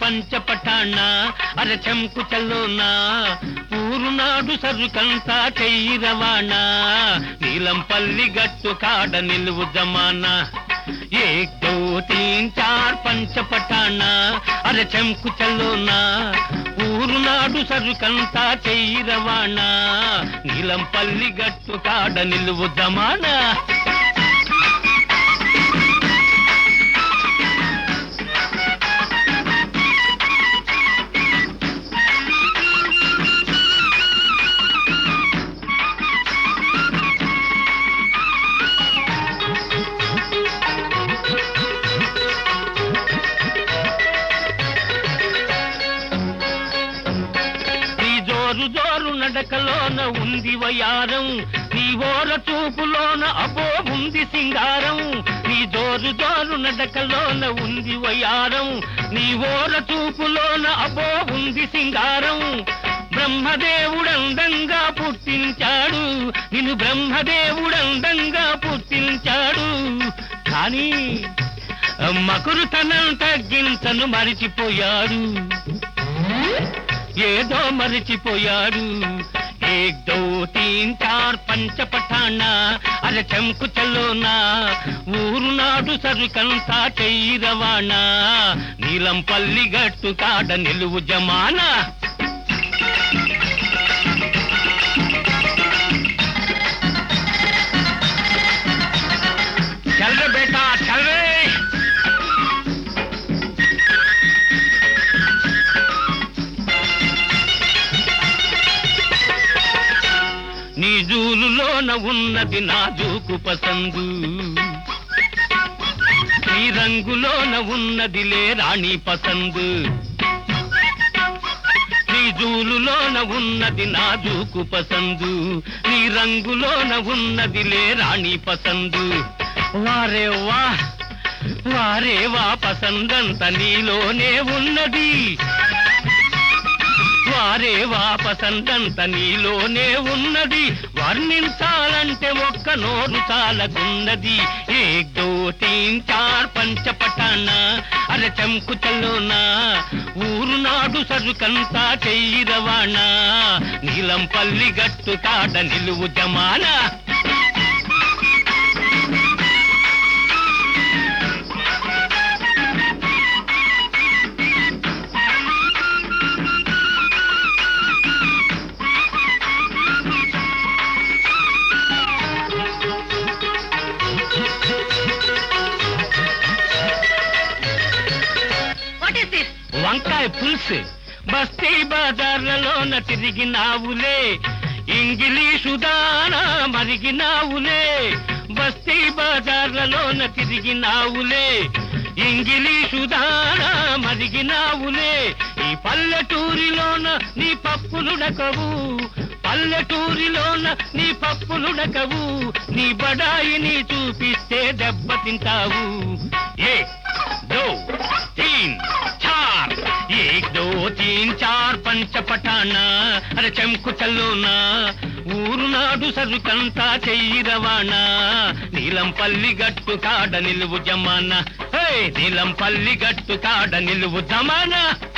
పంచపటాణ అర చెంకు చల్లోనా ఊరునాడు సరుకంతా చెయ్యి రవాణా నీలంపల్లి గట్టు కాడ నిలువు జమానా एक दो तीन चार పంచపటాణ అర చెంకు చల్లోనా ఊరునాడు సరుకంతా చెయ్యి రవాణా నీలంపల్లి గట్టు కాడ నిలువు జమానా నీ జోరు జోరు నడకలోన ఉంది వయారం నీ ఓర చూపులోన అబో ఉంది సింగారం నీ జోరు జోరు నడకలోన ఉంది వయారం నీ ఓర చూపులోన అబో ఉంది సింగారం బ్రహ్మదేవుడందంగా పుట్టించాడు నిన్ను బ్రహ్మదేవుడందంగా పుట్టించాడు కానీ మకురుతనం తగ్గించను మరిచిపోయాడు ఏదో మరిచిపోయాడు ఏక్ దో తీన్ చార్ పంచపఠాణ అర చెంకు చల్లోనా ఊరు నాడు సరుకంతా చెయ్యి రవాణా నీలంపల్లి గట్టు కాడ నిలువు జమానా చల్ రే బేటా చల్ రే నీ జూలులోన ఉన్నది నా జూకు పసందు నీ రంగులోన ఉన్నదిలే రాణి పసందు నీ జూలులోన ఉన్నది నా జూకు పసందు నీ రంగులోన ఉన్నదిలే రాణి పసందు వారే వా వారే వా పసందంత నీలోనే ఉన్నది వారే వాపసందంత నీలోనే ఉన్నది వర్ణించాలంటే ఒక్క నోరు చాలకున్నది ఏక్ దో తీన్ చార్ పంచపటాణ అర చెంకు చల్లోనా ఊరు నాడు సరుకంతా చెయ్యి రవాణా నీలంపల్లి గట్టు కాడ నిలువు జమానా వాట్ ఇస్ దిస్ వంకాయ పులుసు బస్తీ బజార్లలోన తిరిగినావులే ఇంగిలీషు దానా మరిగినావులే బస్తీ బజార్లలోన తిరిగినావులే ఇంగిలీషు దానా మరిగినావులే ఈ పల్లెటూరిలోన నీ పప్పులుడకవు పల్లెటూరిలోన నీ పప్పులుడకవు నీ బడాయిని చూపిస్తే దెబ్బతింటావు ఏ दो तीन चार एक दो तीन चार పంచపటాణ అరే చెంకు చల్లోనా ఊరు నాడు సరుకంతా చెయ్యి రవాణా నీలంపల్లి గట్టు కాడ నిలువు జమానా హే నీలంపల్లి గట్టు కాడ నిలువు జమానా